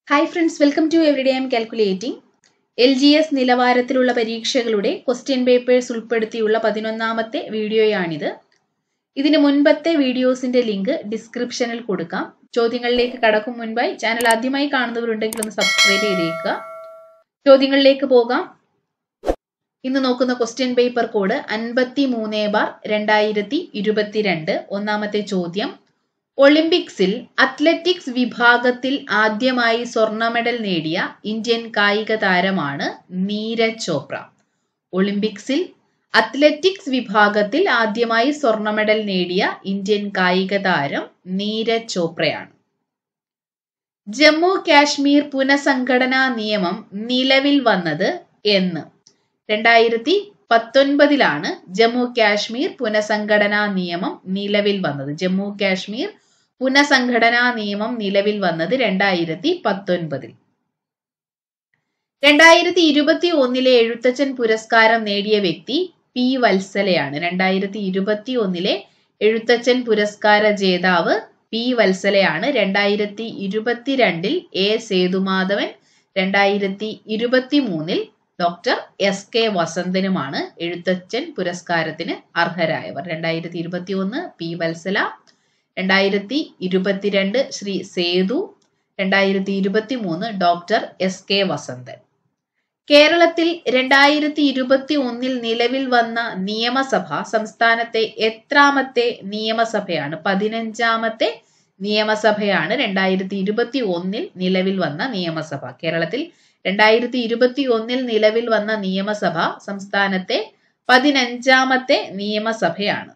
hi friends welcome to everyday M calculating L G S നിലവാരത്തിലുള്ള പരീക്ഷകളുടെ question papers ഉൾപ്പെടുത്തിയുള്ള പതിനൊന്നാമത്തെ വീഡിയോയാണിത് ഇതിന് മുൻപത്തെ വീഡിയോസിന്റെ ലിങ്ക് ഡിസ്ക്രിപ്ഷനിൽ കൊടുക്കാം ചോദ്യങ്ങളിലേക്ക് കടക്കും മുൻപായി ചാനൽ ആദ്യമായി കാണുന്നവരുണ്ടെങ്കിൽ ഒന്ന് സബ്സ്ക്രൈബ് ചെയ്തേക്കുക ചോദ്യങ്ങളിലേക്ക് പോകാം ഇന്ന് നോക്കുന്ന ക്വസ്റ്റ്യൻ പേപ്പർ കോഡ് അൻപത്തി മൂന്ന് ബാർ രണ്ടായിരത്തി ഇരുപത്തിരണ്ട് ഒന്നാമത്തെ ചോദ്യം ഒളിമ്പിക്സിൽ അത്ലറ്റിക്സ് വിഭാഗത്തിൽ ആദ്യമായി സ്വർണ്ണ മെഡൽ നേടിയ ഇന്ത്യൻ കായിക താരമാണ് നീരജ് ചോപ്ര ഒളിമ്പിക്സിൽ അത്ലറ്റിക്സ് വിഭാഗത്തിൽ ആദ്യമായി സ്വർണ്ണ മെഡൽ നേടിയ ഇന്ത്യൻ കായിക താരം നീരജ് ചോപ്രയാണ് ജമ്മു കാശ്മീർ പുനഃസംഘടനാ നിയമം നിലവിൽ വന്നത് എന്ന് രണ്ടായിരത്തി പത്തൊൻപതിലാണ് ജമ്മു കാശ്മീർ പുനഃസംഘടനാ നിയമം നിലവിൽ വന്നത് ജമ്മു കാശ്മീർ പുനഃസംഘടനാ നിയമം നിലവിൽ വന്നത് രണ്ടായിരത്തി പത്തൊൻപതിൽ രണ്ടായിരത്തി ഇരുപത്തി ഒന്നിലെ എഴുത്തച്ഛൻ പുരസ്കാരം നേടിയ വ്യക്തി പി വത്സലയാണ് രണ്ടായിരത്തി ഇരുപത്തി ഒന്നിലെ എഴുത്തച്ഛൻ പുരസ്കാര ജേതാവ് പി വത്സലയാണ് രണ്ടായിരത്തി ഇരുപത്തിരണ്ടിൽ എ സേതുമാധവൻ രണ്ടായിരത്തി ഇരുപത്തി മൂന്നിൽ ഡോക്ടർ എസ് കെ വസന്തനുമാണ് എഴുത്തച്ഛൻ പുരസ്കാരത്തിന് അർഹരായവർ രണ്ടായിരത്തി ഇരുപത്തി ഒന്ന് പി വത്സല രണ്ടായിരത്തി ഇരുപത്തിരണ്ട് ശ്രീ സേതു രണ്ടായിരത്തി ഇരുപത്തി മൂന്ന് ഡോക്ടർ എസ് കെ വസന്തൻ കേരളത്തിൽ രണ്ടായിരത്തി ഇരുപത്തി ഒന്നിൽ നിലവിൽ വന്ന നിയമസഭ സംസ്ഥാനത്തെ എത്രാമത്തെ നിയമസഭയാണ് പതിനഞ്ചാമത്തെ നിയമസഭയാണ് രണ്ടായിരത്തി ഇരുപത്തി ഒന്നിൽ നിലവിൽ വന്ന നിയമസഭ കേരളത്തിൽ രണ്ടായിരത്തി ഇരുപത്തി ഒന്നിൽ നിലവിൽ വന്ന നിയമസഭ സംസ്ഥാനത്തെ പതിനഞ്ചാമത്തെ നിയമസഭയാണ്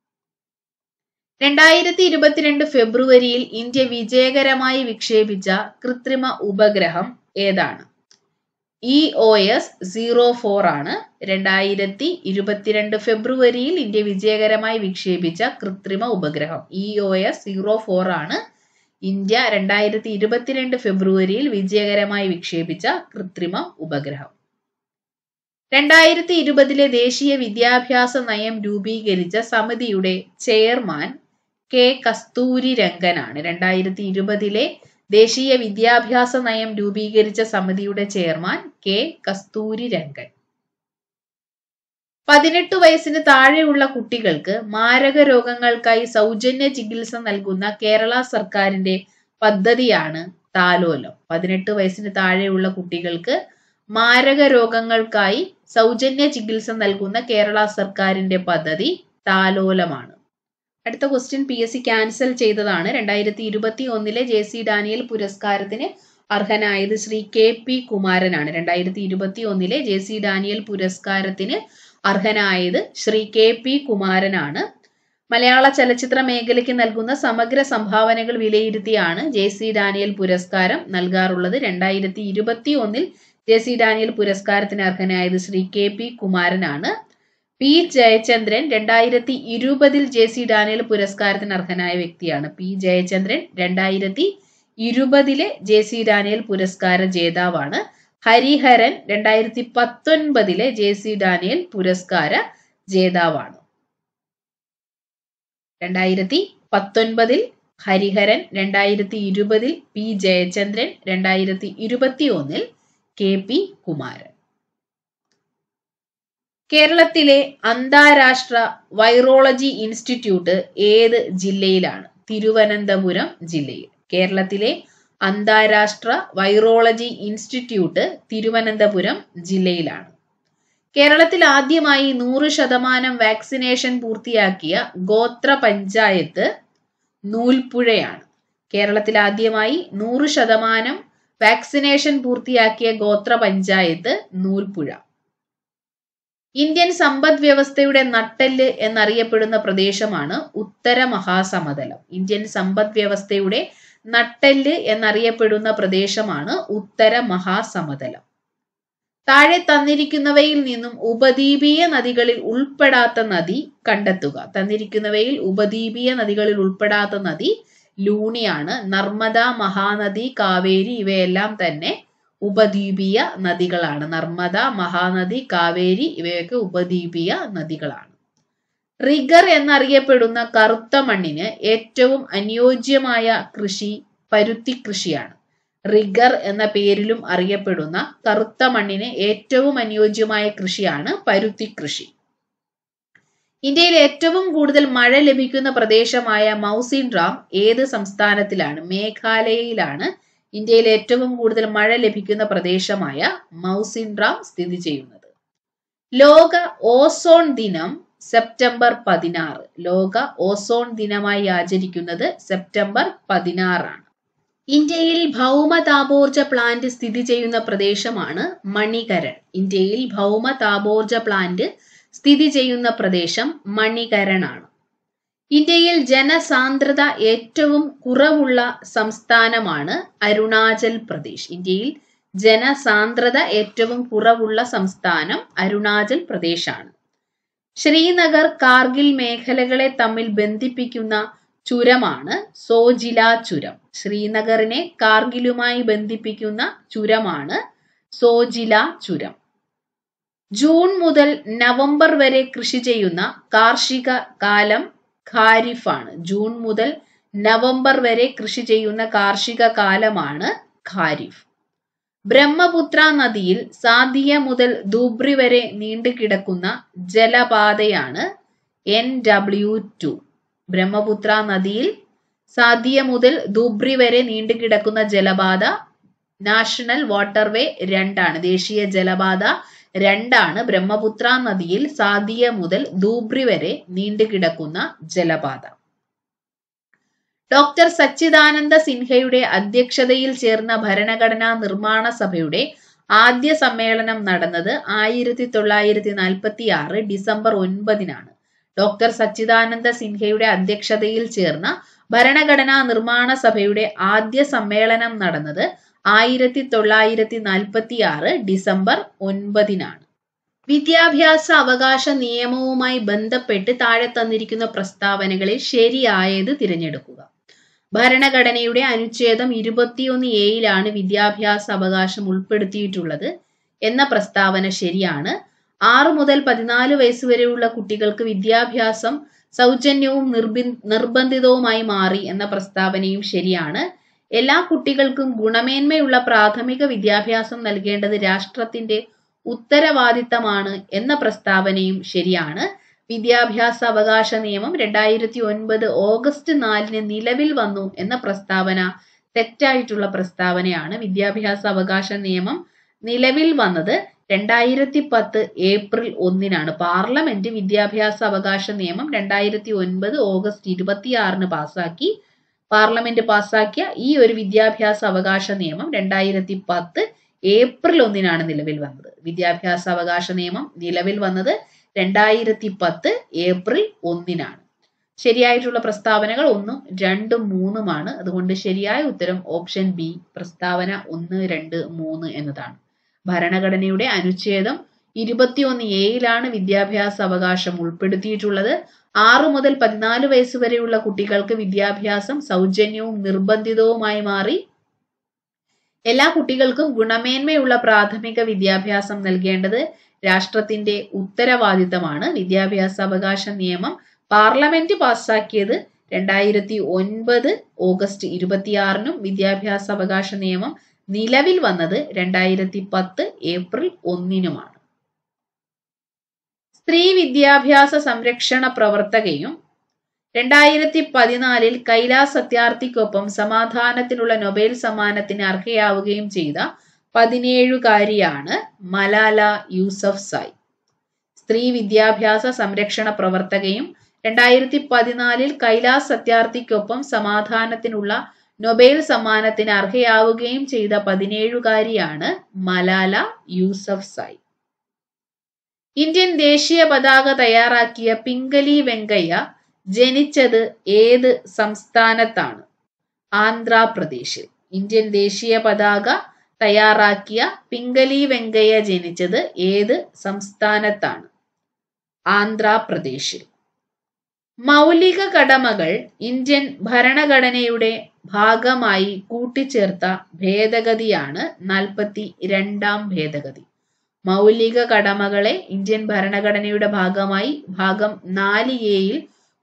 രണ്ടായിരത്തി ഇരുപത്തിരണ്ട് ഫെബ്രുവരിയിൽ ഇന്ത്യ വിജയകരമായി വിക്ഷേപിച്ച കൃത്രിമ ഉപഗ്രഹം ഏതാണ് E O S zero four ആണ് രണ്ടായിരത്തി ഇരുപത്തിരണ്ട് ഫെബ്രുവരിയിൽ ഇന്ത്യ വിജയകരമായി വിക്ഷേപിച്ച കൃത്രിമ ഉപഗ്രഹം E O S zero four ആണ് ഇന്ത്യ രണ്ടായിരത്തി ഇരുപത്തിരണ്ട് ഫെബ്രുവരിയിൽ വിജയകരമായി വിക്ഷേപിച്ച കൃത്രിമ ഉപഗ്രഹം രണ്ടായിരത്തി ഇരുപതിലെ ദേശീയ വിദ്യാഭ്യാസ നയം രൂപീകരിച്ച സമിതിയുടെ ചെയർമാൻ കെ കസ്തൂരി രംഗനാണ് രണ്ടായിരത്തി ഇരുപതിലെ ദേശീയ വിദ്യാഭ്യാസ നയം രൂപീകരിച്ച സമിതിയുടെ ചെയർമാൻ കെ കസ്തൂരി രംഗൻ പതിനെട്ട് വയസ്സിന് താഴെയുള്ള കുട്ടികൾക്ക് മാരക രോഗങ്ങൾക്കായി സൗജന്യ ചികിത്സ നൽകുന്ന കേരള സർക്കാരിന്റെ പദ്ധതിയാണ് താലോലം പതിനെട്ട് വയസ്സിന് താഴെയുള്ള കുട്ടികൾക്ക് മാരക രോഗങ്ങൾക്കായി സൗജന്യ ചികിത്സ നൽകുന്ന കേരള സർക്കാരിന്റെ പദ്ധതി താലോലമാണ് അടുത്ത question P S C cancel ചെയ്തതാണ് രണ്ടായിരത്തി ഇരുപത്തി ഒന്നിലെ ജെ സി ഡാനിയൽ പുരസ്കാരത്തിന് അർഹനായത് ശ്രീ കെ പി കുമാരനാണ് രണ്ടായിരത്തി ഇരുപത്തി ഒന്നിലെ ജെ സി ഡാനിയൽ പുരസ്കാരത്തിന് അർഹനായത് ശ്രീ കെ പി കുമാരനാണ് മലയാള ചലച്ചിത്ര മേഖലയ്ക്ക് നൽകുന്ന സമഗ്ര സംഭാവനകൾ വിലയിരുത്തിയാണ് ജെ സി ഡാനിയൽ പുരസ്കാരം നൽകാറുള്ളത് രണ്ടായിരത്തി ഇരുപത്തി ഒന്നിൽ ജെ സി ഡാനിയൽ പുരസ്കാരത്തിന് അർഹനായത് ശ്രീ കെ പി കുമാരനാണ് പി ജയചന്ദ്രൻ രണ്ടായിരത്തി ഇരുപതിൽ ജെ സി ഡാനിയൽ പുരസ്കാരത്തിന് അർഹനായ വ്യക്തിയാണ് പി ജയചന്ദ്രൻ രണ്ടായിരത്തി ഇരുപതിലെ ജെ സി ഡാനിയൽ പുരസ്കാര ജേതാവാണ് ഹരിഹരൻ രണ്ടായിരത്തി പത്തൊൻപതിലെ ജെ സി ഡാനിയൽ പുരസ്കാര ജേതാവാണ് രണ്ടായിരത്തി പത്തൊൻപതിൽ ഹരിഹരൻ രണ്ടായിരത്തി ഇരുപതിൽ പി ജയചന്ദ്രൻ രണ്ടായിരത്തി ഇരുപത്തി ഒന്നിൽ കെ പി കുമാരൻ കേരളത്തിലെ അന്താരാഷ്ട്ര വൈറോളജി ഇൻസ്റ്റിറ്റ്യൂട്ട് ഏത് ജില്ലയിലാണ് തിരുവനന്തപുരം ജില്ലയിൽ കേരളത്തിലെ അന്താരാഷ്ട്ര വൈറോളജി ഇൻസ്റ്റിറ്റ്യൂട്ട് തിരുവനന്തപുരം ജില്ലയിലാണ് കേരളത്തിൽ ആദ്യമായി നൂറ് ശതമാനം വാക്സിനേഷൻ പൂർത്തിയാക്കിയ ഗോത്ര പഞ്ചായത്ത് നൂൽപ്പുഴയാണ് കേരളത്തിൽ ആദ്യമായി നൂറ് ശതമാനം വാക്സിനേഷൻ പൂർത്തിയാക്കിയ ഗോത്ര പഞ്ചായത്ത് നൂൽപ്പുഴ ഇന്ത്യൻ സമ്പദ് വ്യവസ്ഥയുടെ നട്ടെല്ല് എന്നറിയപ്പെടുന്ന പ്രദേശമാണ് ഉത്തര മഹാസമതലം ഇന്ത്യൻ സമ്പദ് വ്യവസ്ഥയുടെ നട്ടെല്ല് എന്നറിയപ്പെടുന്ന പ്രദേശമാണ് ഉത്തര മഹാസമതലം താഴെ തന്നിരിക്കുന്നവയിൽ നിന്നും ഉപദ്വീപീയ നദികളിൽ ഉൾപ്പെടാത്ത നദി കണ്ടെത്തുക തന്നിരിക്കുന്നവയിൽ ഉപദ്വീപീയ നദികളിൽ ഉൾപ്പെടാത്ത നദി ലൂണിയാണ് നർമ്മദ മഹാനദി കാവേരി ഇവയെല്ലാം തന്നെ ഉപദ്വീപീയ നദികളാണ് നർമ്മദ മഹാനദി കാവേരി ഇവയൊക്കെ ഉപദ്വീപീയ നദികളാണ് റിഗർ എന്നറിയപ്പെടുന്ന കറുത്ത മണ്ണിന് ഏറ്റവും അനുയോജ്യമായ കൃഷി പരുത്തി കൃഷിയാണ് റിഗർ എന്ന പേരിലും അറിയപ്പെടുന്ന കറുത്ത മണ്ണിന് ഏറ്റവും അനുയോജ്യമായ കൃഷിയാണ് പരുത്തി കൃഷി ഇന്ത്യയിൽ ഏറ്റവും കൂടുതൽ മഴ ലഭിക്കുന്ന പ്രദേശമായ മൗസിൻ റാം ഏത് സംസ്ഥാനത്തിലാണ് മേഘാലയയിലാണ് ഇന്ത്യയിൽ ഏറ്റവും കൂടുതൽ മഴ ലഭിക്കുന്ന പ്രദേശമായ മൗസിൻ റാം സ്ഥിതി ചെയ്യുന്നത് ലോക ഓസോൺ ദിനം സെപ്റ്റംബർ പതിനാറ് ലോക ഓസോൺ ദിനമായി ആചരിക്കുന്നത് സെപ്റ്റംബർ പതിനാറാണ് ഇന്ത്യയിൽ ഭൗമതാപോർജ പ്ലാന്റ് സ്ഥിതി ചെയ്യുന്ന പ്രദേശമാണ് മണികരൺ ഇന്ത്യയിൽ ഭൗമതാപോർജ പ്ലാന്റ് സ്ഥിതി ചെയ്യുന്ന പ്രദേശം മണികരൺ ആണ് ഇന്ത്യയിൽ ജനസാന്ദ്രത ഏറ്റവും കുറവുള്ള സംസ്ഥാനമാണ് അരുണാചൽ പ്രദേശ് ഇന്ത്യയിൽ ജനസാന്ദ്രത ഏറ്റവും കുറവുള്ള സംസ്ഥാനം അരുണാചൽ പ്രദേശാണ് ശ്രീനഗർ കാർഗിൽ മേഖലകളെ തമ്മിൽ ബന്ധിപ്പിക്കുന്ന ചുരമാണ് സോജില ചുരം ശ്രീനഗറിനെ കാർഗിലുമായി ബന്ധിപ്പിക്കുന്ന ചുരമാണ് സോജില ചുരം ജൂൺ മുതൽ നവംബർ വരെ കൃഷി ചെയ്യുന്ന കാർഷിക കാലം ഖാരിഫാണ് ജൂൺ മുതൽ നവംബർ വരെ കൃഷി ചെയ്യുന്ന കാർഷിക കാലമാണ് ഖാരിഫ് ബ്രഹ്മപുത്ര നദിയിൽ സാദിയ മുതൽ ധൂബ്രി വരെ നീണ്ടുകിടക്കുന്ന ജലപാതയാണ് എൻ ഡബ്ല്യു ടു ബ്രഹ്മപുത്ര നദിയിൽ സാദിയ മുതൽ ധൂബ്രി വരെ നീണ്ടുകിടക്കുന്ന ജലപാത നാഷണൽ വാട്ടർവേ രണ്ടാണ് ദേശീയ ജലപാത രണ്ടാണ് ബ്രഹ്മപുത്ര നദിയിൽ സാദിയ മുതൽ ധൂബ്രി വരെ നീണ്ടുകിടക്കുന്ന ജലപാത ഡോക്ടർ സച്ചിദാനന്ദ സിൻഹയുടെ അധ്യക്ഷതയിൽ ചേർന്ന ഭരണഘടനാ നിർമ്മാണ സഭയുടെ ആദ്യ സമ്മേളനം നടന്നത് ആയിരത്തി തൊള്ളായിരത്തി നാൽപ്പത്തി ആറ് ഡിസംബർ ഒൻപതിനാണ് ഡോക്ടർ സച്ചിദാനന്ദ സിൻഹയുടെ അധ്യക്ഷതയിൽ ചേർന്ന ഭരണഘടനാ നിർമ്മാണ സഭയുടെ ആദ്യ സമ്മേളനം നടന്നത് ആയിരത്തി തൊള്ളായിരത്തി നാൽപ്പത്തി ആറ് ഡിസംബർ ഒൻപതിനാണ് വിദ്യാഭ്യാസ അവകാശ നിയമവുമായി ബന്ധപ്പെട്ട് താഴെ തന്നിരിക്കുന്ന പ്രസ്താവനകളിൽ ശരിയായത് തിരഞ്ഞെടുക്കുക ഭരണഘടനയുടെ അനുച്ഛേദം ഇരുപത്തിയൊന്ന് എയിലാണ് വിദ്യാഭ്യാസ അവകാശം ഉൾപ്പെടുത്തിയിട്ടുള്ളത് എന്ന പ്രസ്താവന ശരിയാണ് ആറ് മുതൽ പതിനാല് വയസ്സ് വരെയുള്ള കുട്ടികൾക്ക് വിദ്യാഭ്യാസം സൗജന്യവും നിർബി നിർബന്ധിതവുമായി മാറി എന്ന പ്രസ്താവനയും ശരിയാണ് എല്ലാ കുട്ടികൾക്കും ഗുണമേന്മയുള്ള പ്രാഥമിക വിദ്യാഭ്യാസം നൽകേണ്ടത് രാഷ്ട്രത്തിന്റെ ഉത്തരവാദിത്തമാണ് എന്ന പ്രസ്താവനയും ശരിയാണ് വിദ്യാഭ്യാസ അവകാശ നിയമം രണ്ടായിരത്തി ഒൻപത് ഓഗസ്റ്റ് നാലിന് നിലവിൽ വന്നു എന്ന പ്രസ്താവന തെറ്റായിട്ടുള്ള പ്രസ്താവനയാണ് വിദ്യാഭ്യാസ അവകാശ നിയമം നിലവിൽ വന്നത് രണ്ടായിരത്തി പത്ത് ഏപ്രിൽ ഒന്നിനാണ് പാർലമെന്റ് വിദ്യാഭ്യാസ അവകാശ നിയമം രണ്ടായിരത്തി ഒൻപത് ഓഗസ്റ്റ് ഇരുപത്തിയാറിന് പാസാക്കി പാർലമെന്റ് പാസാക്കിയ ഈ ഒരു വിദ്യാഭ്യാസ അവകാശ നിയമം രണ്ടായിരത്തി പത്ത് ഏപ്രിൽ ഒന്നിനാണ് നിലവിൽ വന്നത് വിദ്യാഭ്യാസ അവകാശ നിയമം നിലവിൽ വന്നത് രണ്ടായിരത്തി പത്ത് ഏപ്രിൽ ഒന്നിനാണ് ശരിയായിട്ടുള്ള പ്രസ്താവനകൾ ഒന്നും രണ്ടും മൂന്നുമാണ് അതുകൊണ്ട് ശരിയായ ഉത്തരം ഓപ്ഷൻ ബി പ്രസ്താവന ഒന്ന് രണ്ട് മൂന്ന് എന്നതാണ് ഭരണഘടനയുടെ അനുച്ഛേദം ഇരുപത്തിയൊന്ന് എയിലാണ് വിദ്യാഭ്യാസ അവകാശം ഉൾപ്പെടുത്തിയിട്ടുള്ളത് ആറു മുതൽ പതിനാല് വയസ്സ് വരെയുള്ള കുട്ടികൾക്ക് വിദ്യാഭ്യാസം സൗജന്യവും നിർബന്ധിതവുമായി മാറി എല്ലാ കുട്ടികൾക്കും ഗുണമേന്മയുള്ള പ്രാഥമിക വിദ്യാഭ്യാസം നൽകേണ്ടത് രാഷ്ട്രത്തിന്റെ ഉത്തരവാദിത്തമാണ് വിദ്യാഭ്യാസ അവകാശ നിയമം പാർലമെന്റ് പാസാക്കിയത് രണ്ടായിരത്തി ഒൻപത് ഓഗസ്റ്റ് ഇരുപത്തിയാറിനും വിദ്യാഭ്യാസ അവകാശ നിയമം നിലവിൽ വന്നത് രണ്ടായിരത്തി പത്ത് ഏപ്രിൽ ഒന്നിനുമാണ് സ്ത്രീ വിദ്യാഭ്യാസ സംരക്ഷണ പ്രവർത്തകയും രണ്ടായിരത്തി പതിനാലിൽ കൈലാസ് സത്യാർത്ഥിക്കൊപ്പം സമാധാനത്തിനുള്ള നൊബേൽ സമ്മാനത്തിന് അർഹയാവുകയും ചെയ്ത പതിനേഴുകാരിയാണ് മലാല യൂസഫ് സായ് സ്ത്രീ വിദ്യാഭ്യാസ സംരക്ഷണ പ്രവർത്തകയും രണ്ടായിരത്തി പതിനാലിൽ കൈലാസ് സത്യാർത്ഥിക്കൊപ്പം സമാധാനത്തിനുള്ള നൊബേൽ സമ്മാനത്തിന് അർഹയാവുകയും ചെയ്ത പതിനേഴുകാരിയാണ് മലാല യൂസഫ് സായ് ഇന്ത്യൻ ദേശീയ പതാക തയ്യാറാക്കിയ പിംഗലി വെങ്കയ്യ ജനിച്ചത് ഏത് സംസ്ഥാനത്താണ് ആന്ധ്രാപ്രദേശിൽ ഇന്ത്യൻ ദേശീയ പതാക തയ്യാറാക്കിയ പിംഗലി വെങ്കയ്യ ജനിച്ചത് ഏത് സംസ്ഥാനത്താണ് ആന്ധ്രാപ്രദേശിൽ മൗലിക കടമകൾ ഇന്ത്യൻ ഭരണഘടനയുടെ ഭാഗമായി കൂട്ടിച്ചേർത്ത ഭേദഗതിയാണ് നാൽപ്പത്തി രണ്ടാം ഭേദഗതി മൗലിക കടമകളെ ഇന്ത്യൻ ഭരണഘടനയുടെ ഭാഗമായി ഭാഗം നാല് എയിൽ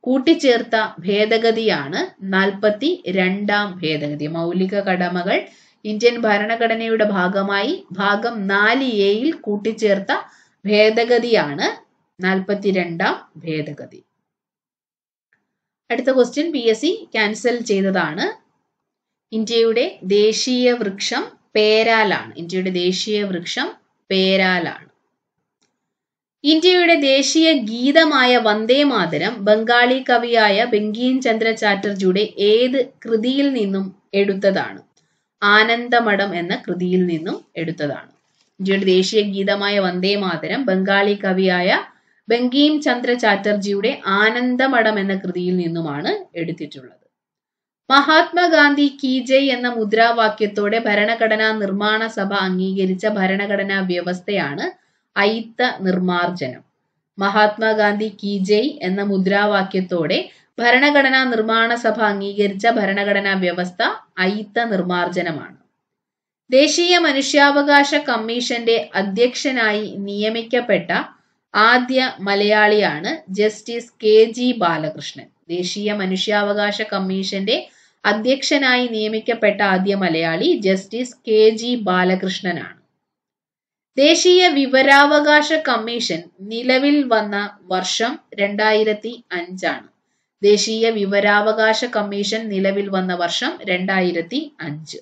കൂട്ടിച്ചേർത്ത ഭേദഗതിയാണ് നാൽപ്പത്തി രണ്ടാം ഭേദഗതി മൗലിക കടമകൾ ഇന്ത്യൻ ഭരണഘടനയുടെ ഭാഗമായി ഭാഗം നാല് എയിൽ കൂട്ടിച്ചേർത്ത ഭേദഗതിയാണ് നാൽപ്പത്തിരണ്ടാം ഭേദഗതി അടുത്ത question P S C cancel ചെയ്തതാണ് ഇന്ത്യയുടെ ദേശീയ വൃക്ഷം പേരാലാണ് ഇന്ത്യയുടെ ദേശീയ വൃക്ഷം പേരാലാണ് ഇന്ത്യയുടെ ദേശീയ ഗീതമായ വന്ദേ മാതരം ബംഗാളി കവിയായ ബങ്കിം ചന്ദ്ര ചാറ്റർജിയുടെ ഏത് കൃതിയിൽ നിന്നും എടുത്തതാണ് ആനന്ദമഠം എന്ന കൃതിയിൽ നിന്നും എടുത്തതാണ് ഇന്ത്യയുടെ ദേശീയ ഗീതമായ വന്ദേ മാതരം ബംഗാളി കവിയായ ബങ്കിം ചന്ദ്ര ചാറ്റർജിയുടെ ആനന്ദമഠം എന്ന കൃതിയിൽ നിന്നുമാണ് എടുത്തിട്ടുള്ളത് മഹാത്മാഗാന്ധി കി ജയ് എന്ന മുദ്രാവാക്യത്തോടെ ഭരണഘടനാ നിർമ്മാണ സഭ അംഗീകരിച്ച ഭരണഘടനാ വ്യവസ്ഥയാണ് ഐത്ത നിർമാർജനം മഹാത്മാഗാന്ധി കി ജയ് എന്ന മുദ്രാവാക്യത്തോടെ ഭരണഘടനാ നിർമ്മാണ സഭ അംഗീകരിച്ച ഭരണഘടനാ വ്യവസ്ഥ ഐത്ത നിർമാർജനമാണ് ദേശീയ മനുഷ്യാവകാശ കമ്മീഷന്റെ അധ്യക്ഷനായി നിയമിക്കപ്പെട്ട ആദ്യ മലയാളിയാണ് ജസ്റ്റിസ് കെ ജി ബാലകൃഷ്ണൻ ദേശീയ മനുഷ്യാവകാശ കമ്മീഷന്റെ അധ്യക്ഷനായി നിയമിക്കപ്പെട്ട ആദ്യ മലയാളി ജസ്റ്റിസ് കെ ജി ബാലകൃഷ്ണനാണ് ദേശീയ വിവരാവകാശ കമ്മീഷൻ നിലവിൽ വന്ന വർഷം രണ്ടായിരത്തി അഞ്ചാണ് ദേശീയ വിവരാവകാശ കമ്മീഷൻ നിലവിൽ വന്ന വർഷം രണ്ടായിരത്തി അഞ്ച്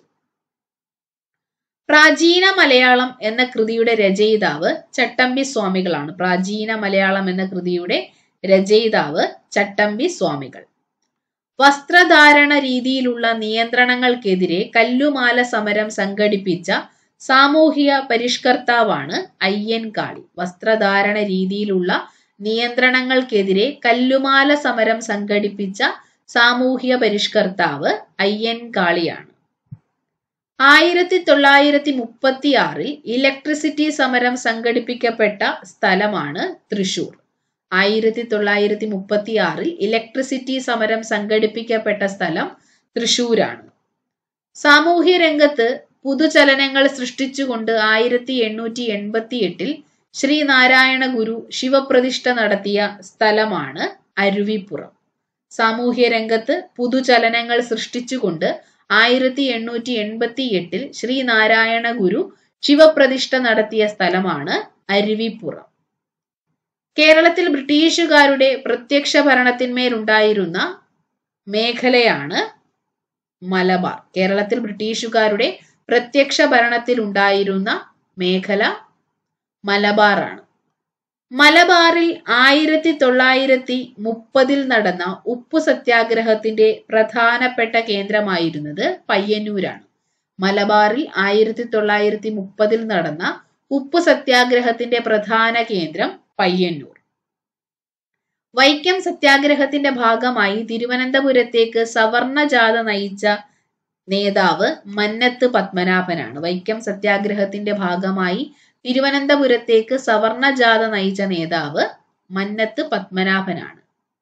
പ്രാചീന മലയാളം എന്ന കൃതിയുടെ രചയിതാവ് ചട്ടമ്പി സ്വാമികളാണ് പ്രാചീന മലയാളം എന്ന കൃതിയുടെ രചയിതാവ് ചട്ടമ്പി സ്വാമികൾ വസ്ത്രധാരണ രീതിയിലുള്ള നിയന്ത്രണങ്ങൾക്കെതിരെ കല്ലുമാല സമരം സംഘടിപ്പിച്ച സാമൂഹിക പരിഷ്കർത്താവാണ് അയ്യൻകാളി വസ്ത്രധാരണ രീതിയിലുള്ള നിയന്ത്രണങ്ങൾക്കെതിരെ കല്ലുമാല സമരം സംഘടിപ്പിച്ച സാമൂഹിക പരിഷ്കർത്താവ് അയ്യൻകാളിയാണ് ആയിരത്തി തൊള്ളായിരത്തി മുപ്പത്തി ആറിൽ ഇലക്ട്രിസിറ്റി സമരം സംഘടിപ്പിക്കപ്പെട്ട സ്ഥലമാണ് തൃശൂർ ആയിരത്തി തൊള്ളായിരത്തി മുപ്പത്തി ആറിൽ ഇലക്ട്രിസിറ്റി സമരം സംഘടിപ്പിക്കപ്പെട്ട സ്ഥലം തൃശൂരാണ് സാമൂഹ്യ രംഗത്ത് പുതുചലനങ്ങൾ സൃഷ്ടിച്ചുകൊണ്ട് ആയിരത്തി എണ്ണൂറ്റി എൺപത്തി എട്ടിൽ ശ്രീനാരായണ ഗുരു ശിവപ്രതിഷ്ഠ നടത്തിയ സ്ഥലമാണ് അരുവിപ്പുറം സാമൂഹ്യ രംഗത്ത് പുതുചലനങ്ങൾ സൃഷ്ടിച്ചുകൊണ്ട് ആയിരത്തി എണ്ണൂറ്റി എൺപത്തി എട്ടിൽ ശ്രീനാരായണ ഗുരു ശിവപ്രതിഷ്ഠ നടത്തിയ സ്ഥലമാണ് അരുവിപ്പുറം കേരളത്തിൽ ബ്രിട്ടീഷുകാരുടെ പ്രത്യക്ഷ ഭരണത്തിന്മേലുണ്ടായിരുന്ന മേഖലയാണ് മലബാർ കേരളത്തിൽ ബ്രിട്ടീഷുകാരുടെ പ്രത്യക്ഷ ഭരണത്തിൽ ഉണ്ടായിരുന്ന മേഖല മലബാറാണ് മലബാറിൽ ആയിരത്തി തൊള്ളായിരത്തി മുപ്പതിൽ നടന്ന ഉപ്പു സത്യാഗ്രഹത്തിന്റെ പ്രധാനപ്പെട്ട കേന്ദ്രമായിരുന്നത് പയ്യന്നൂരാണ് മലബാറിൽ ആയിരത്തി തൊള്ളായിരത്തി മുപ്പതിൽ നടന്ന ഉപ്പു സത്യാഗ്രഹത്തിന്റെ പ്രധാന കേന്ദ്രം പയ്യന്നൂർ വൈക്കം സത്യാഗ്രഹത്തിന്റെ ഭാഗമായി തിരുവനന്തപുരത്തേക്ക് സവർണ ജാഥ നയിച്ച നേതാവ് മന്നത്ത് പത്മനാഭനാണ് വൈക്കം സത്യാഗ്രഹത്തിന്റെ ഭാഗമായി തിരുവനന്തപുരത്തേക്ക് സവർണ ജാഥ നയിച്ച നേതാവ് മന്നത്ത് പത്മനാഭനാണ്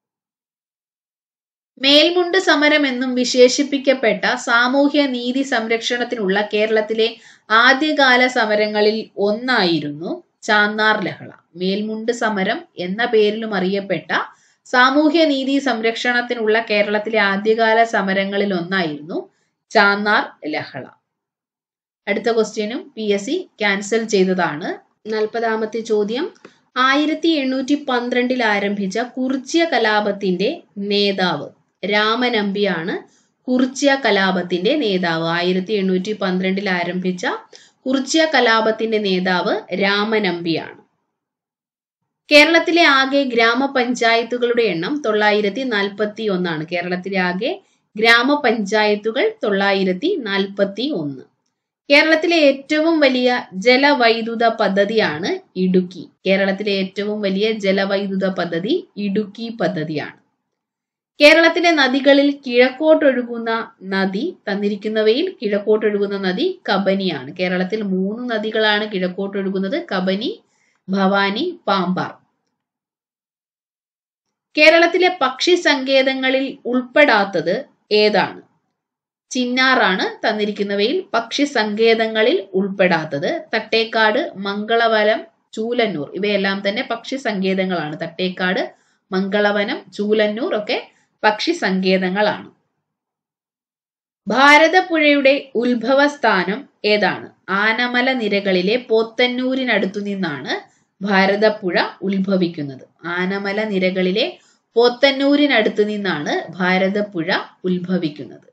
മേൽമുണ്ട് സമരം എന്നും വിശേഷിപ്പിക്കപ്പെട്ട സാമൂഹ്യ നീതി സംരക്ഷണത്തിനുള്ള കേരളത്തിലെ ആദ്യകാല സമരങ്ങളിൽ ഒന്നായിരുന്നു ചാന്നാർ ലഹള മേൽമുണ്ട് സമരം എന്ന പേരിലും അറിയപ്പെട്ട സാമൂഹ്യ നീതി സംരക്ഷണത്തിനുള്ള കേരളത്തിലെ ആദ്യകാല സമരങ്ങളിൽ ഒന്നായിരുന്നു ചാന്നാർ ലഹള അടുത്ത ക്വസ്റ്റ്യനും പി എസ് സി ക്യാൻസൽ ചെയ്തതാണ് നാൽപ്പതാമത്തെ ചോദ്യം ആയിരത്തി എണ്ണൂറ്റി പന്ത്രണ്ടിൽ ആരംഭിച്ച കുറിച്യ കലാപത്തിന്റെ നേതാവ് രാമനമ്പിയാണ് കുറിച്യ കലാപത്തിന്റെ നേതാവ് ആയിരത്തി എണ്ണൂറ്റി പന്ത്രണ്ടിൽ ആരംഭിച്ച കുറിച്യ കലാപത്തിന്റെ നേതാവ് രാമനമ്പിയാണ് കേരളത്തിലെ ആകെ ഗ്രാമപഞ്ചായത്തുകളുടെ എണ്ണം തൊള്ളായിരത്തി നാൽപ്പത്തി ഒന്നാണ് കേരളത്തിലെ ആകെ ഗ്രാമപഞ്ചായത്തുകൾ തൊള്ളായിരത്തി നാൽപ്പത്തി ഒന്ന് കേരളത്തിലെ ഏറ്റവും വലിയ ജലവൈദ്യുത പദ്ധതിയാണ് ഇടുക്കി കേരളത്തിലെ ഏറ്റവും വലിയ ജലവൈദ്യുത പദ്ധതി ഇടുക്കി പദ്ധതിയാണ് കേരളത്തിലെ നദികളിൽ കിഴക്കോട്ടൊഴുകുന്ന നദി തന്നിരിക്കുന്നവയിൽ കിഴക്കോട്ടൊഴുകുന്ന നദി കബനിയാണ് കേരളത്തിൽ മൂന്ന് നദികളാണ് കിഴക്കോട്ടൊഴുകുന്നത് കബനി ഭവാനി പാമ്പാർ കേരളത്തിലെ പക്ഷി സങ്കേതങ്ങളിൽ ഉൾപ്പെടാത്തത് ഏതാണ് ചിന്നാറാണ് തന്നിരിക്കുന്നവയിൽ പക്ഷി സങ്കേതങ്ങളിൽ ഉൾപ്പെടാത്തത് തട്ടേക്കാട് മംഗളവനം ചൂലന്നൂർ ഇവയെല്ലാം തന്നെ പക്ഷി സങ്കേതങ്ങളാണ് തട്ടേക്കാട് മംഗളവനം ചൂലന്നൂർ ഒക്കെ പക്ഷി സങ്കേതങ്ങളാണ് ഭാരതപ്പുഴയുടെ ഉത്ഭവസ്ഥാനം ഏതാണ് ആനമല നിരകളിലെ പോത്തന്നൂരിനടുത്തു നിന്നാണ് ഭാരതപ്പുഴ ഉത്ഭവിക്കുന്നത് ആനമല നിരകളിലെ പോത്തന്നൂരിനടുത്തു നിന്നാണ് ഭാരതപ്പുഴ ഉത്ഭവിക്കുന്നത്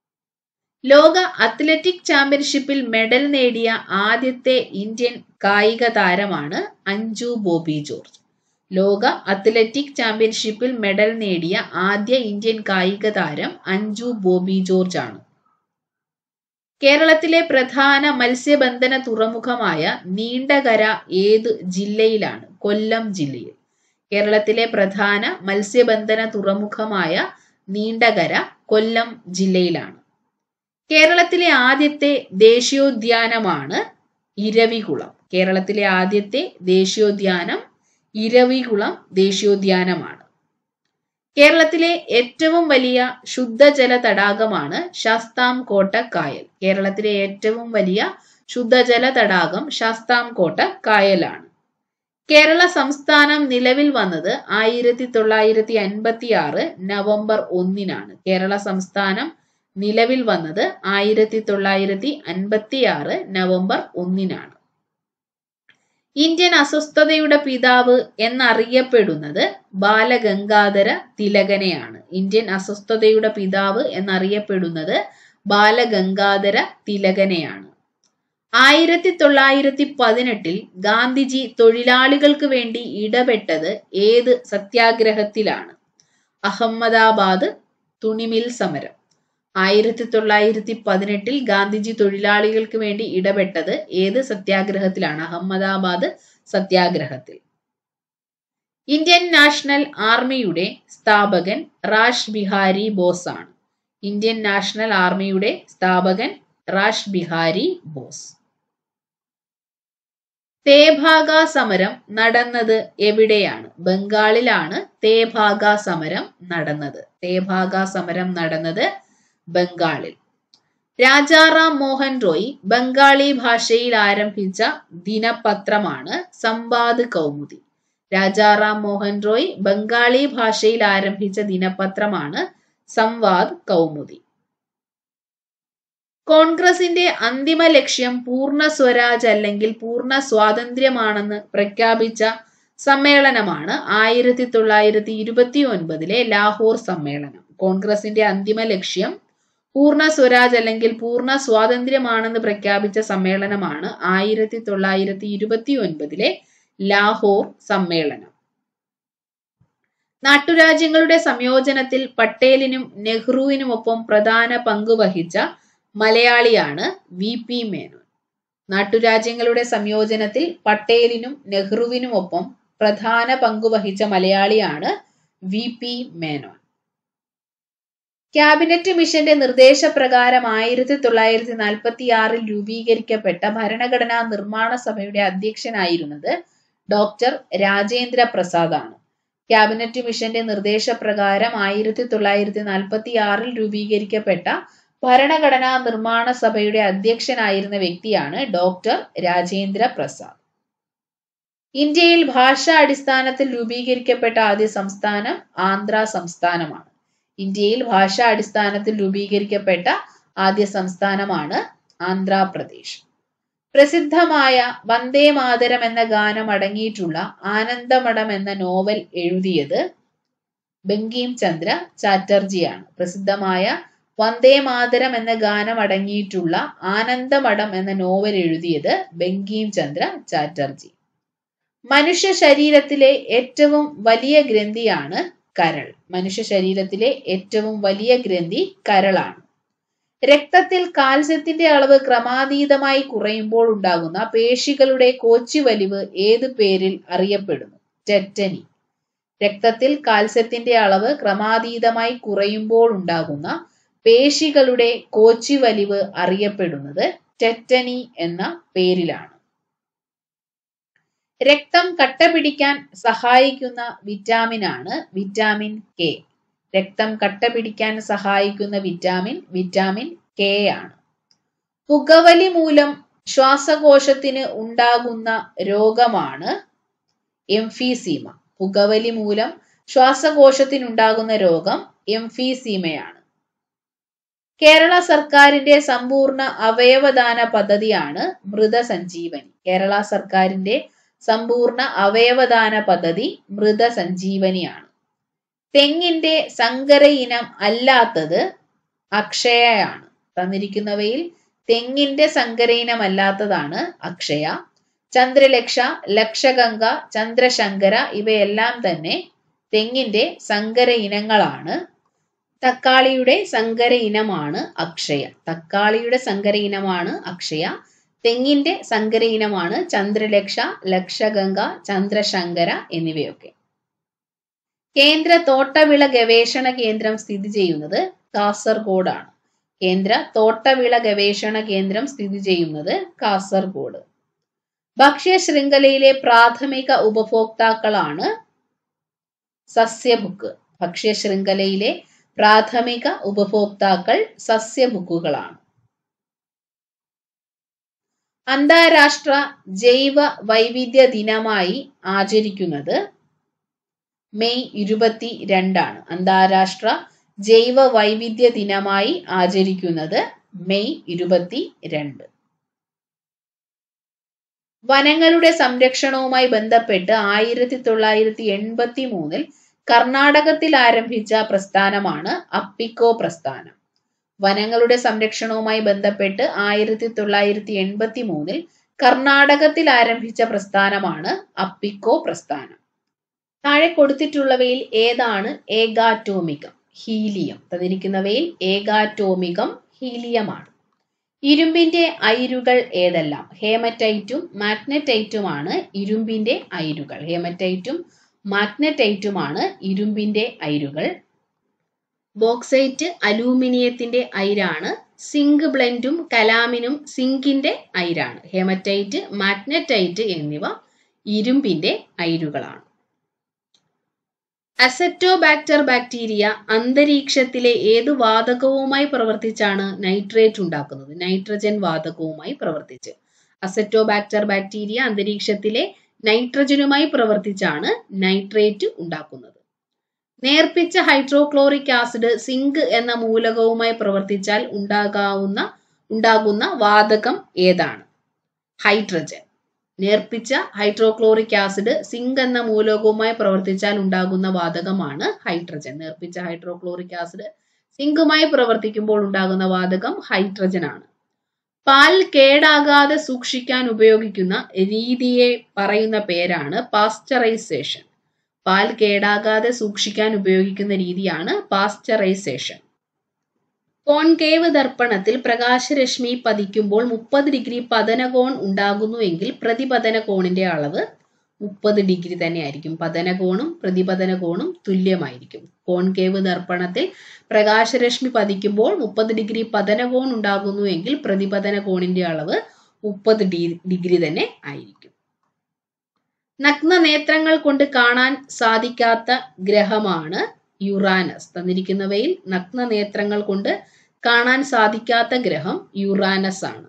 ലോക അത്ലറ്റിക് ചാമ്പ്യൻഷിപ്പിൽ മെഡൽ നേടിയ ആദ്യത്തെ ഇന്ത്യൻ കായിക താരമാണ് അഞ്ജു ബോബി ജോർജ് ലോക അത്ലറ്റിക് ചാമ്പ്യൻഷിപ്പിൽ മെഡൽ നേടിയ ആദ്യ ഇന്ത്യൻ കായിക താരം അഞ്ജു ബോബി ജോർജ് ആണ് കേരളത്തിലെ പ്രധാന മത്സ്യബന്ധന തുറമുഖമായ നീണ്ടകര ഏത് ജില്ലയിലാണ് കൊല്ലം ജില്ലയിൽ കേരളത്തിലെ പ്രധാന മത്സ്യബന്ധന തുറമുഖമായ നീണ്ടകര കൊല്ലം ജില്ലയിലാണ് കേരളത്തിലെ ആദ്യത്തെ ദേശീയോദ്യാനമാണ് ഇരവികുളം കേരളത്തിലെ ആദ്യത്തെ ദേശീയോദ്യാനം ഇരവികുളം ദേശീയോദ്യാനമാണ് കേരളത്തിലെ ഏറ്റവും വലിയ ശുദ്ധജല തടാകമാണ് ശാസ്താംകോട്ട കായൽ കേരളത്തിലെ ഏറ്റവും വലിയ ശുദ്ധജല തടാകം ശാസ്താംകോട്ട കായലാണ് കേരള സംസ്ഥാനം നിലവിൽ വന്നത് ആയിരത്തി തൊള്ളായിരത്തി അൻപത്തി ആറ് നവംബർ ഒന്നിനാണ് കേരള സംസ്ഥാനം നിലവിൽ വന്നത് ആയിരത്തി തൊള്ളായിരത്തി അൻപത്തി ആറ് നവംബർ ഒന്നിനാണ് ഇന്ത്യൻ അസ്വസ്ഥതയുടെ പിതാവ് എന്നറിയപ്പെടുന്നത് ബാലഗംഗാധര തിലകനെയാണ് ഇന്ത്യൻ അസ്വസ്ഥതയുടെ പിതാവ് എന്നറിയപ്പെടുന്നത് ബാലഗംഗാധര തിലകനെയാണ് ആയിരത്തി തൊള്ളായിരത്തി പതിനെട്ടിൽ ഗാന്ധിജി തൊഴിലാളികൾക്ക് വേണ്ടി ഇടപെട്ടത് ഏത് സത്യാഗ്രഹത്തിലാണ് അഹമ്മദാബാദ് തുണിമിൽ സമരം ആയിരത്തി തൊള്ളായിരത്തി പതിനെട്ടിൽ ഗാന്ധിജി തൊഴിലാളികൾക്ക് വേണ്ടി ഇടപെട്ടത് ഏത് സത്യാഗ്രഹത്തിലാണ് അഹമ്മദാബാദ് സത്യാഗ്രഹത്തിൽ ഇന്ത്യൻ നാഷണൽ ആർമിയുടെ സ്ഥാപകൻ റാഷ് ബിഹാരി ബോസ് ആണ് ഇന്ത്യൻ നാഷണൽ ആർമിയുടെ സ്ഥാപകൻ റാഷ് ബിഹാരി ബോസ് തേഭാഗ സമരം നടന്നത് എവിടെയാണ് ബംഗാളിലാണ് തേഭാഗ സമരം നടന്നത് തേഭാഗ സമരം നടന്നത് ബംഗാളിൽ രാജാറാം മോഹൻ റോയ് ബംഗാളി ഭാഷയിൽ ആരംഭിച്ച ദിനപത്രമാണ് സംവാദ് കൗമുദി രാജാറാം മോഹൻ റോയ് ബംഗാളി ഭാഷയിൽ ആരംഭിച്ച ദിനപത്രമാണ് സംവാദ് കൗമുദി കോൺഗ്രസിന്റെ അന്തിമ ലക്ഷ്യം പൂർണ്ണ സ്വരാജ് അല്ലെങ്കിൽ പൂർണ്ണ സ്വാതന്ത്ര്യമാണെന്ന് പ്രഖ്യാപിച്ച സമ്മേളനമാണ് ആയിരത്തി തൊള്ളായിരത്തി ഇരുപത്തി ഒൻപതിലെ ലാഹോർ സമ്മേളനം കോൺഗ്രസിന്റെ അന്തിമ ലക്ഷ്യം പൂർണ്ണ സ്വരാജ് അല്ലെങ്കിൽ പൂർണ്ണ സ്വാതന്ത്ര്യമാണെന്ന് പ്രഖ്യാപിച്ച സമ്മേളനമാണ് ആയിരത്തി തൊള്ളായിരത്തി ഇരുപത്തി ഒൻപതിലെ ലാഹോർ സമ്മേളനം നാട്ടുരാജ്യങ്ങളുടെ സംയോജനത്തിൽ പട്ടേലിനും നെഹ്റുവിനുമൊപ്പം പ്രധാന പങ്ക് വഹിച്ച മലയാളിയാണ് വി പി മേനോൻ നാട്ടുരാജ്യങ്ങളുടെ സംയോജനത്തിൽ പട്ടേലിനും നെഹ്റുവിനുമൊപ്പം പ്രധാന പങ്ക് വഹിച്ച മലയാളിയാണ് വി പി മേനോൻ ക്യാബിനറ്റ് മിഷന്റെ നിർദ്ദേശപ്രകാരം ആയിരത്തി തൊള്ളായിരത്തി നാൽപ്പത്തി ആറിൽ രൂപീകരിക്കപ്പെട്ട ഭരണഘടനാ നിർമ്മാണ സഭയുടെ അധ്യക്ഷനായിരുന്നത് ഡോക്ടർ രാജേന്ദ്ര പ്രസാദ് ആണ് ക്യാബിനറ്റ് മിഷന്റെ നിർദ്ദേശപ്രകാരം ആയിരത്തി തൊള്ളായിരത്തി നാൽപ്പത്തി ആറിൽ രൂപീകരിക്കപ്പെട്ട ഭരണഘടനാ നിർമ്മാണ സഭയുടെ അധ്യക്ഷനായിരുന്ന വ്യക്തിയാണ് ഡോക്ടർ രാജേന്ദ്ര പ്രസാദ് ഇന്ത്യയിൽ ഭാഷാ അടിസ്ഥാനത്തിൽ രൂപീകരിക്കപ്പെട്ട ആദ്യ സംസ്ഥാനം ആന്ധ്ര സംസ്ഥാനമാണ് ഇന്ത്യയിൽ ഭാഷാ അടിസ്ഥാനത്തിൽ രൂപീകരിക്കപ്പെട്ട ആദ്യ സംസ്ഥാനമാണ് ആന്ധ്രാപ്രദേശ് പ്രസിദ്ധമായ വന്ദേ മാതരം എന്ന ഗാനം അടങ്ങിയിട്ടുള്ള ആനന്ദമഠം എന്ന നോവൽ എഴുതിയത് ബങ്കിം ചന്ദ്ര ചാറ്റർജിയാണ് പ്രസിദ്ധമായ വന്ദേ മാതരം എന്ന ഗാനം അടങ്ങിയിട്ടുള്ള ആനന്ദമഠം എന്ന നോവൽ എഴുതിയത് ബങ്കിം ചന്ദ്ര ചാറ്റർജി മനുഷ്യ ശരീരത്തിലെ ഏറ്റവും വലിയ ഗ്രന്ഥിയാണ് കരൾ മനുഷ്യ ശരീരത്തിലെ ഏറ്റവും വലിയ ഗ്രന്ഥി കരളാണ് രക്തത്തിൽ കാൽസ്യത്തിന്റെ അളവ് ക്രമാതീതമായി കുറയുമ്പോൾ ഉണ്ടാകുന്ന പേശികളുടെ കോച്ചി വലിവ് ഏത് പേരിൽ അറിയപ്പെടുന്നു ടെറ്റനി രക്തത്തിൽ കാൽസ്യത്തിന്റെ അളവ് ക്രമാതീതമായി കുറയുമ്പോൾ ഉണ്ടാകുന്ന പേശികളുടെ കോച്ചി വലിവ് അറിയപ്പെടുന്നത് ടെറ്റനി എന്ന പേരിലാണ് രക്തം കട്ട പിടിക്കാൻ സഹായിക്കുന്ന വിറ്റാമിനാണ് വിറ്റാമിൻ കെ രക്തം കട്ട പിടിക്കാൻ സഹായിക്കുന്ന വിറ്റാമിൻ വിറ്റാമിൻ കെ ആണ് പുകവലി മൂലം ശ്വാസകോശത്തിന് ഉണ്ടാകുന്ന രോഗമാണ് എംഫീസീമ പുകവലി മൂലം ശ്വാസകോശത്തിനുണ്ടാകുന്ന രോഗം എംഫീസീമയാണ് കേരള സർക്കാരിന്റെ സമ്പൂർണ്ണ അവയവദാന പദ്ധതിയാണ് മൃതസഞ്ജീവനി കേരള സർക്കാരിന്റെ സമ്പൂർണ്ണ അവയവദാന പദ്ധതി മൃതസഞ്ജീവനിയാണ് തെങ്ങിന്റെ സങ്കര ഇനം അല്ലാത്തത് അക്ഷയയാണ് തന്നിരിക്കുന്നവയിൽ തെങ്ങിന്റെ സങ്കര ഇനം അല്ലാത്തതാണ് അക്ഷയ ചന്ദ്രലക്ഷ ലക്ഷഗംഗ ചന്ദ്രശങ്കര ഇവയെല്ലാം തന്നെ തെങ്ങിന്റെ സങ്കര ഇനങ്ങളാണ് തക്കാളിയുടെ സങ്കര ഇനമാണ് അക്ഷയ തക്കാളിയുടെ സങ്കര ഇനമാണ് അക്ഷയ തെങ്ങിന്റെ സങ്കര ഇനമാണ് ചന്ദ്രലക്ഷ ലക്ഷഗംഗ ചന്ദ്രശങ്കര എന്നിവയൊക്കെ കേന്ദ്ര തോട്ടവിള ഗവേഷണ കേന്ദ്രം സ്ഥിതി ചെയ്യുന്നത് കാസർഗോഡാണ് കേന്ദ്ര തോട്ടവിള ഗവേഷണ കേന്ദ്രം സ്ഥിതി ചെയ്യുന്നത് കാസർഗോഡ് ഭക്ഷ്യ ശൃംഖലയിലെ പ്രാഥമിക ഉപഭോക്താക്കളാണ് സസ്യബുക്ക് ഭക്ഷ്യ ശൃംഖലയിലെ പ്രാഥമിക ഉപഭോക്താക്കൾ സസ്യബുക്കുകളാണ് അന്താരാഷ്ട്ര ജൈവ വൈവിധ്യ ദിനമായി ആചരിക്കുന്നത് മെയ് ഇരുപത്തി രണ്ടാണ് അന്താരാഷ്ട്ര ജൈവ വൈവിധ്യ ദിനമായി ആചരിക്കുന്നത് മെയ് ഇരുപത്തി രണ്ട് വനങ്ങളുടെ സംരക്ഷണവുമായി ബന്ധപ്പെട്ട് ആയിരത്തി തൊള്ളായിരത്തി എൺപത്തി മൂന്നിൽ കർണാടകത്തിൽ ആരംഭിച്ച പ്രസ്ഥാനമാണ് അപ്പിക്കോ പ്രസ്ഥാനം വനങ്ങളുടെ സംരക്ഷണവുമായി ബന്ധപ്പെട്ട് ആയിരത്തി തൊള്ളായിരത്തി എൺപത്തി മൂന്നിൽ കർണാടകത്തിൽ ആരംഭിച്ച പ്രസ്ഥാനമാണ് അപ്പിക്കോ പ്രസ്ഥാനം താഴെ കൊടുത്തിട്ടുള്ളവയിൽ ഏതാണ് ഏകാറ്റോമികം ഹീലിയം തന്നിരിക്കുന്നവയിൽ ഏകാറ്റോമികം ഹീലിയമാണ് ഇരുമ്പിന്റെ അയിരുകൾ ഏതെല്ലാം ഹേമറ്റൈറ്റും മാഗ്നറ്റൈറ്റുമാണ് ഇരുമ്പിന്റെ അയിരുകൾ ഹേമറ്റൈറ്റും മാഗ്നറ്റൈറ്റുമാണ് ഇരുമ്പിന്റെ അയിരുകൾ ബോക്സൈറ്റ് അലൂമിനിയത്തിന്റെ അയിരാണ് സിങ്ക് ബ്ലെൻഡും കലാമിനും സിങ്കിന്റെ അയിരാണ് ഹേമറ്റൈറ്റ് മാഗ്നറ്റൈറ്റ് എന്നിവ ഇരുമ്പിന്റെ അയിരുകളാണ് അസറ്റോബാക്ടർ ബാക്ടീരിയ അന്തരീക്ഷത്തിലെ ഏതു വാതകവുമായി പ്രവർത്തിച്ചാണ് നൈട്രേറ്റ് ഉണ്ടാക്കുന്നത് നൈട്രജൻ വാതകവുമായി പ്രവർത്തിച്ച് അസറ്റോബാക്ടർ ബാക്ടീരിയ അന്തരീക്ഷത്തിലെ നൈട്രജനുമായി പ്രവർത്തിച്ചാണ് നൈട്രേറ്റ് ഉണ്ടാക്കുന്നത് നേർപ്പിച്ച ഹൈഡ്രോക്ലോറിക് ആസിഡ് സിങ്ക് എന്ന മൂലകവുമായി പ്രവർത്തിച്ചാൽ ഉണ്ടാകാവുന്ന ഉണ്ടാകുന്ന വാതകം ഏതാണ് ഹൈഡ്രജൻ നേർപ്പിച്ച ഹൈഡ്രോക്ലോറിക് ആസിഡ് സിങ്ക് എന്ന മൂലകവുമായി പ്രവർത്തിച്ചാൽ ഉണ്ടാകുന്ന വാതകമാണ് ഹൈഡ്രജൻ നേർപ്പിച്ച ഹൈഡ്രോക്ലോറിക് ആസിഡ് സിങ്കുമായി പ്രവർത്തിക്കുമ്പോൾ ഉണ്ടാകുന്ന വാതകം ഹൈഡ്രജൻ ആണ് പാൽ കേടാകാതെ സൂക്ഷിക്കാൻ ഉപയോഗിക്കുന്ന രീതിയെ പറയുന്ന പേരാണ് പാസ്ചറൈസേഷൻ പാൽ കേടാകാതെ സൂക്ഷിക്കാൻ ഉപയോഗിക്കുന്ന രീതിയാണ് പാസ്ചറൈസേഷൻ കോൺകേവ് ദർപ്പണത്തിൽ പ്രകാശരശ്മി പതിക്കുമ്പോൾ മുപ്പത് ഡിഗ്രി പതനകോൺ ഉണ്ടാകുന്നുവെങ്കിൽ പ്രതിപതന കോണിന്റെ അളവ് മുപ്പത് ഡിഗ്രി തന്നെയായിരിക്കും പതനകോണും പ്രതിപതന കോണും തുല്യമായിരിക്കും കോൺകേവ് ദർപ്പണത്തിൽ പ്രകാശരശ്മി പതിക്കുമ്പോൾ മുപ്പത് ഡിഗ്രി പതനകോൺ ഉണ്ടാകുന്നുവെങ്കിൽ പ്രതിപതന കോണിന്റെ അളവ് മുപ്പത് ഡിഗ്രി തന്നെ ആയിരിക്കും നഗ്ന നേത്രങ്ങൾ കൊണ്ട് കാണാൻ സാധിക്കാത്ത ഗ്രഹമാണ് യുറാനസ് തന്നിരിക്കുന്നവയിൽ നഗ്ന നേത്രങ്ങൾ കൊണ്ട് കാണാൻ സാധിക്കാത്ത ഗ്രഹം യുറാനസ് ആണ്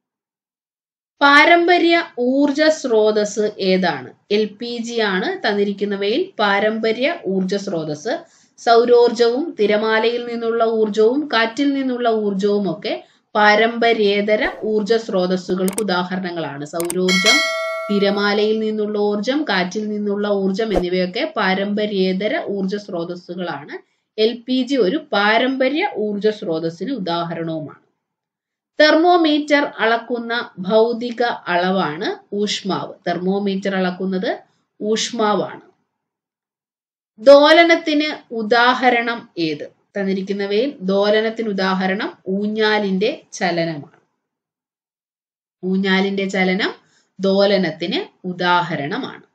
പാരമ്പര്യ ഊർജ സ്രോതസ് ഏതാണ് എൽ പി ജി ആണ് തന്നിരിക്കുന്നവയിൽ പാരമ്പര്യ ഊർജ സ്രോതസ് സൗരോർജവും തിരമാലയിൽ നിന്നുള്ള ഊർജവും കാറ്റിൽ നിന്നുള്ള ഊർജവും ഒക്കെ പാരമ്പര്യേതര ഊർജ സ്രോതസ്സുകൾക്ക് ഉദാഹരണങ്ങളാണ് സൗരോർജം തിരമാലയിൽ നിന്നുള്ള ഊർജം കാറ്റിൽ നിന്നുള്ള ഊർജം എന്നിവയൊക്കെ പാരമ്പര്യേതര ഊർജ സ്രോതസ്സുകളാണ് എൽ പി ജി ഒരു പാരമ്പര്യ ഊർജ സ്രോതസ്സിന് ഉദാഹരണവുമാണ് തെർമോമീറ്റർ അളക്കുന്ന ഭൗതിക അളവാണ് ഊഷ്മാവ് തെർമോമീറ്റർ അളക്കുന്നത് ഊഷ്മാവാണ് ദോലനത്തിന് ഉദാഹരണം ഏത് തന്നിരിക്കുന്നവയിൽ ദോലനത്തിന് ഉദാഹരണം ഊഞ്ഞാലിന്റെ ചലനമാണ് ഊഞ്ഞാലിന്റെ ചലനം ദോലനത്തിന് ഉദാഹരണമാണ്